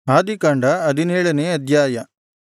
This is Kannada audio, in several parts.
ಆದಿಕಾಂಡ ಹದಿನೇಳನೇ ಅಧ್ಯಾಯ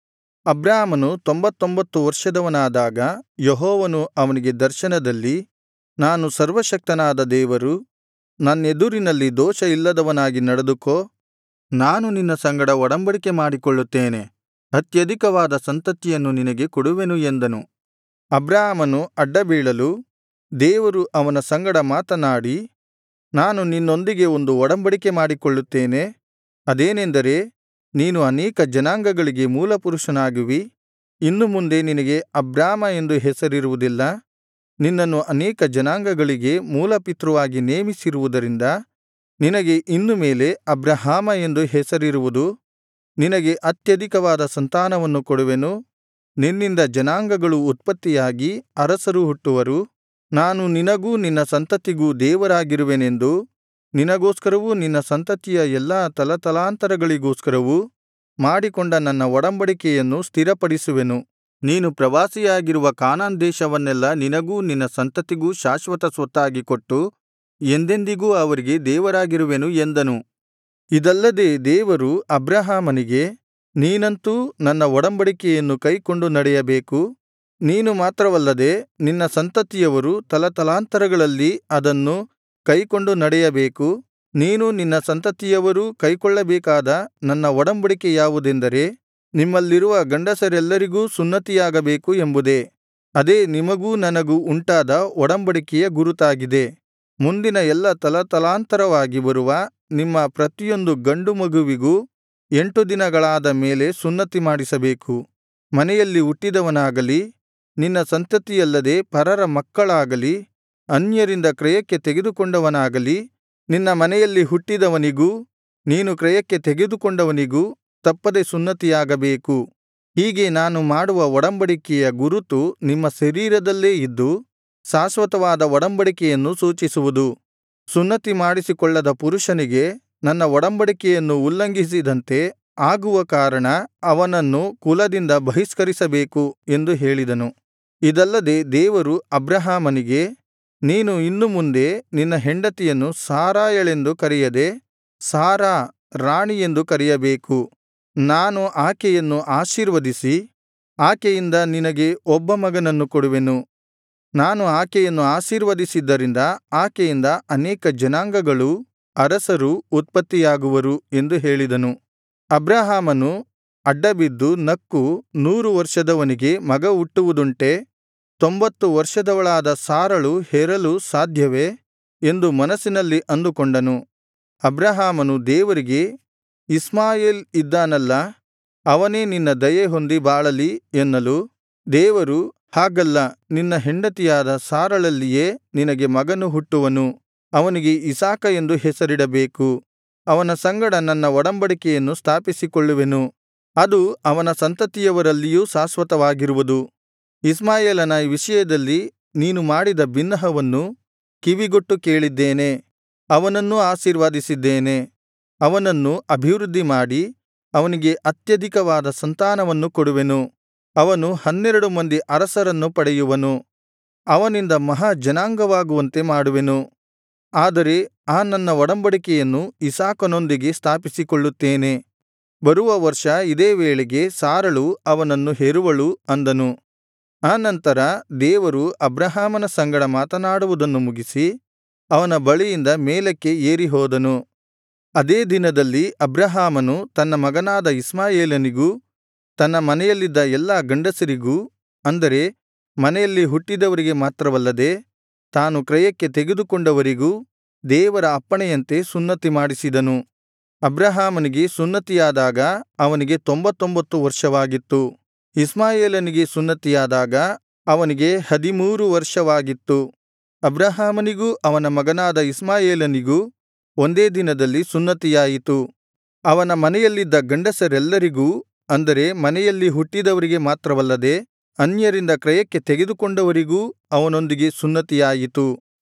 ಅಬ್ರಾಮನು ತೊಂಬತ್ತೊಂಬತ್ತು ವರ್ಷದವನಾದಾಗ ಯೆಹೋವನು ಅವನಿಗೆ ದರ್ಶನದಲ್ಲಿ ನಾನು ಸರ್ವಶಕ್ತನಾದ ದೇವರು ನನ್ನೆದುರಿನಲ್ಲಿ ದೋಷ ಇಲ್ಲದವನಾಗಿ ನಡೆದುಕೋ ನಾನು ನಿನ್ನ ಸಂಗಡ ಒಡಂಬಡಿಕೆ ಮಾಡಿಕೊಳ್ಳುತ್ತೇನೆ ಅತ್ಯಧಿಕವಾದ ಸಂತತಿಯನ್ನು ನಿನಗೆ ಕೊಡುವೆನು ಎಂದನು ಅಬ್ರಾಮನು ಅಡ್ಡಬೀಳಲು ದೇವರು ಅವನ ಸಂಗಡ ಮಾತನಾಡಿ ನಾನು ನಿನ್ನೊಂದಿಗೆ ಒಂದು ಒಡಂಬಡಿಕೆ ಮಾಡಿಕೊಳ್ಳುತ್ತೇನೆ ಅದೇನೆಂದರೆ ನೀನು ಅನೇಕ ಜನಾಂಗಗಳಿಗೆ ಮೂಲಪುರುಷನಾಗುವಿ ಇನ್ನು ಮುಂದೆ ನಿನಗೆ ಅಬ್ರಾಮ ಎಂದು ಹೆಸರಿರುವುದಿಲ್ಲ ನಿನ್ನನ್ನು ಅನೇಕ ಜನಾಂಗಗಳಿಗೆ ಮೂಲಪಿತೃವಾಗಿ ನೇಮಿಸಿರುವುದರಿಂದ ನಿನಗೆ ಇನ್ನು ಮೇಲೆ ಅಬ್ರಹಾಮ ಎಂದು ಹೆಸರಿರುವುದು ನಿನಗೆ ಅತ್ಯಧಿಕವಾದ ಸಂತಾನವನ್ನು ಕೊಡುವೆನು ನಿನ್ನಿಂದ ಜನಾಂಗಗಳು ಉತ್ಪತ್ತಿಯಾಗಿ ಅರಸರು ಹುಟ್ಟುವರು ನಾನು ನಿನಗೂ ನಿನ್ನ ಸಂತತಿಗೂ ದೇವರಾಗಿರುವೆನೆಂದು ನಿನಗೋಸ್ಕರವೂ ನಿನ್ನ ಸಂತತಿಯ ಎಲ್ಲಾ ತಲತಲಾಂತರಗಳಿಗೋಸ್ಕರವೂ ಮಾಡಿಕೊಂಡ ನನ್ನ ಒಡಂಬಡಿಕೆಯನ್ನು ಸ್ಥಿರಪಡಿಸುವೆನು ನೀನು ಪ್ರವಾಸಿಯಾಗಿರುವ ಕಾನಾನ್ ದೇಶವನ್ನೆಲ್ಲಾ ನಿನಗೂ ನಿನ್ನ ಸಂತತಿಗೂ ಶಾಶ್ವತ ಸ್ವತ್ತಾಗಿ ಕೊಟ್ಟು ಎಂದೆಂದಿಗೂ ಅವರಿಗೆ ದೇವರಾಗಿರುವೆನು ಎಂದನು ಇದಲ್ಲದೆ ದೇವರು ಅಬ್ರಹಾಮನಿಗೆ ನೀನಂತೂ ನನ್ನ ಒಡಂಬಡಿಕೆಯನ್ನು ಕೈಕೊಂಡು ನಡೆಯಬೇಕು ನೀನು ಮಾತ್ರವಲ್ಲದೆ ನಿನ್ನ ಸಂತತಿಯವರು ತಲತಲಾಂತರಗಳಲ್ಲಿ ಅದನ್ನು ಕೈಕೊಂಡು ನಡೆಯಬೇಕು ನೀನೂ ನಿನ್ನ ಸಂತತಿಯವರೂ ಕೈಕೊಳ್ಳಬೇಕಾದ ನನ್ನ ಒಡಂಬಡಿಕೆ ಯಾವುದೆಂದರೆ ನಿಮ್ಮಲ್ಲಿರುವ ಗಂಡಸರೆಲ್ಲರಿಗೂ ಸುನ್ನತಿಯಾಗಬೇಕು ಎಂಬುದೇ ಅದೇ ನಿಮಗೂ ನನಗೂ ಉಂಟಾದ ಒಡಂಬಡಿಕೆಯ ಗುರುತಾಗಿದೆ ಮುಂದಿನ ಎಲ್ಲಾ ತಲತಲಾಂತರವಾಗಿ ಬರುವ ನಿಮ್ಮ ಪ್ರತಿಯೊಂದು ಗಂಡು ಮಗುವಿಗೂ ಎಂಟು ದಿನಗಳಾದ ಮೇಲೆ ಸುನ್ನತಿ ಮಾಡಿಸಬೇಕು ಮನೆಯಲ್ಲಿ ಹುಟ್ಟಿದವನಾಗಲಿ ನಿನ್ನ ಸಂತತಿಯಲ್ಲದೆ ಪರರ ಮಕ್ಕಳಾಗಲಿ ಅನ್ಯರಿಂದ ಕ್ರಯಕ್ಕೆ ತೆಗೆದುಕೊಂಡವನಾಗಲಿ ನಿನ್ನ ಮನೆಯಲ್ಲಿ ಹುಟ್ಟಿದವನಿಗೂ ನೀನು ಕ್ರಯಕ್ಕೆ ತೆಗೆದುಕೊಂಡವನಿಗೂ ತಪ್ಪದೆ ಸುನ್ನತಿಯಾಗಬೇಕು ಹೀಗೆ ನಾನು ಮಾಡುವ ಒಡಂಬಡಿಕೆಯ ಗುರುತು ನಿಮ್ಮ ಶರೀರದಲ್ಲೇ ಇದ್ದು ಶಾಶ್ವತವಾದ ಒಡಂಬಡಿಕೆಯನ್ನು ಸೂಚಿಸುವುದು ಸುನ್ನತಿ ಮಾಡಿಸಿಕೊಳ್ಳದ ಪುರುಷನಿಗೆ ನನ್ನ ಒಡಂಬಡಿಕೆಯನ್ನು ಉಲ್ಲಂಘಿಸಿದಂತೆ ಆಗುವ ಕಾರಣ ಅವನನ್ನು ಕುಲದಿಂದ ಬಹಿಷ್ಕರಿಸಬೇಕು ಎಂದು ಹೇಳಿದನು ಇದಲ್ಲದೆ ದೇವರು ಅಬ್ರಹಾಮನಿಗೆ ನೀನು ಇನ್ನು ಮುಂದೆ ನಿನ್ನ ಹೆಂಡತಿಯನ್ನು ಸಾರಯಳೆಂದು ಕರೆಯದೆ ಸಾರಾ ರಾಣಿ ಎಂದು ಕರೆಯಬೇಕು ನಾನು ಆಕೆಯನ್ನು ಆಶೀರ್ವದಿಸಿ ಆಕೆಯಿಂದ ನಿನಗೆ ಒಬ್ಬ ಮಗನನ್ನು ಕೊಡುವೆನು ನಾನು ಆಕೆಯನ್ನು ಆಶೀರ್ವದಿಸಿದ್ದರಿಂದ ಆಕೆಯಿಂದ ಅನೇಕ ಜನಾಂಗಗಳೂ ಅರಸರೂ ಉತ್ಪತ್ತಿಯಾಗುವರು ಎಂದು ಹೇಳಿದನು ಅಬ್ರಹಾಮನು ಅಡ್ಡಬಿದ್ದು ನಕ್ಕು ನೂರು ವರ್ಷದವನಿಗೆ ಮಗ ಹುಟ್ಟುವುದುಂಟೇ ತೊಂಬತ್ತು ವರ್ಷದವಳಾದ ಸಾರಳು ಹೆರಲು ಸಾಧ್ಯವೇ ಎಂದು ಮನಸ್ಸಿನಲ್ಲಿ ಅಂದುಕೊಂಡನು ಅಬ್ರಹಾಮನು ದೇವರಿಗೆ ಇಷ್ಮಾಯೇಲ್ ಇದ್ದಾನಲ್ಲಾ ಅವನೇ ನಿನ್ನ ದಯೆ ಹೊಂದಿ ಬಾಳಲಿ ಎನ್ನಲು ದೇವರು ಹಾಗಲ್ಲ ನಿನ್ನ ಹೆಂಡತಿಯಾದ ಸಾರಳಲ್ಲಿಯೇ ನಿನಗೆ ಮಗನು ಹುಟ್ಟುವನು ಅವನಿಗೆ ಇಸಾಕ ಎಂದು ಹೆಸರಿಡಬೇಕು ಅವನ ಸಂಗಡ ನನ್ನ ಒಡಂಬಡಿಕೆಯನ್ನು ಸ್ಥಾಪಿಸಿಕೊಳ್ಳುವೆನು ಅದು ಅವನ ಸಂತತಿಯವರಲ್ಲಿಯೂ ಶಾಶ್ವತವಾಗಿರುವುದು ಇಷ್ಮಾಯೇಲನ ವಿಷಯದಲ್ಲಿ ನೀನು ಮಾಡಿದ ಬಿನ್ನಹವನ್ನು ಕಿವಿಗೊಟ್ಟು ಕೇಳಿದ್ದೇನೆ ಅವನನ್ನೂ ಆಶೀರ್ವದಿಸಿದ್ದೇನೆ ಅವನನ್ನು ಅಭಿವೃದ್ಧಿ ಮಾಡಿ ಅವನಿಗೆ ಅತ್ಯಧಿಕವಾದ ಸಂತಾನವನ್ನು ಕೊಡುವೆನು ಅವನು ಹನ್ನೆರಡು ಮಂದಿ ಅರಸರನ್ನು ಪಡೆಯುವನು ಅವನಿಂದ ಮಹಾ ಜನಾಂಗವಾಗುವಂತೆ ಮಾಡುವೆನು ಆದರೆ ಆ ನನ್ನ ಒಡಂಬಡಿಕೆಯನ್ನು ಇಸಾಕನೊಂದಿಗೆ ಸ್ಥಾಪಿಸಿಕೊಳ್ಳುತ್ತೇನೆ ಬರುವ ವರ್ಷ ಇದೇ ವೇಳೆಗೆ ಸಾರಳು ಅವನನ್ನು ಹೆರುವಳು ಅಂದನು ಆನಂತರ ದೇವರು ಅಬ್ರಹಾಮನ ಸಂಗಡ ಮಾತನಾಡುವುದನ್ನು ಮುಗಿಸಿ ಅವನ ಬಳಿಯಿಂದ ಮೇಲಕ್ಕೆ ಏರಿ ಹೋದನು ಅದೇ ದಿನದಲ್ಲಿ ಅಬ್ರಹಾಮನು ತನ್ನ ಮಗನಾದ ಇಷ್ಮಾಯೇಲನಿಗೂ ತನ್ನ ಮನೆಯಲ್ಲಿದ್ದ ಎಲ್ಲಾ ಗಂಡಸರಿಗೂ ಅಂದರೆ ಮನೆಯಲ್ಲಿ ಹುಟ್ಟಿದವರಿಗೆ ಮಾತ್ರವಲ್ಲದೆ ತಾನು ಕ್ರಯಕ್ಕೆ ತೆಗೆದುಕೊಂಡವರಿಗೂ ದೇವರ ಅಪ್ಪಣೆಯಂತೆ ಸುನ್ನತಿ ಮಾಡಿಸಿದನು ಅಬ್ರಹಾಮನಿಗೆ ಸುನ್ನತಿಯಾದಾಗ ಅವನಿಗೆ ತೊಂಬತ್ತೊಂಬತ್ತು ವರ್ಷವಾಗಿತ್ತು ಇಷ್ಮಾಯೇಲನಿಗೆ ಸುನ್ನತಿಯಾದಾಗ ಅವನಿಗೆ ಹದಿಮೂರು ವರ್ಷವಾಗಿತ್ತು ಅಬ್ರಹಾಮನಿಗೂ ಅವನ ಮಗನಾದ ಇಷ್ಮಾಯೇಲನಿಗೂ ಒಂದೇ ದಿನದಲ್ಲಿ ಸುನ್ನತಿಯಾಯಿತು ಅವನ ಮನೆಯಲ್ಲಿದ್ದ ಗಂಡಸರೆಲ್ಲರಿಗೂ ಅಂದರೆ ಮನೆಯಲ್ಲಿ ಹುಟ್ಟಿದವರಿಗೆ ಮಾತ್ರವಲ್ಲದೆ ಅನ್ಯರಿಂದ ಕ್ರಯಕ್ಕೆ ತೆಗೆದುಕೊಂಡವರಿಗೂ ಅವನೊಂದಿಗೆ ಸುನ್ನತಿಯಾಯಿತು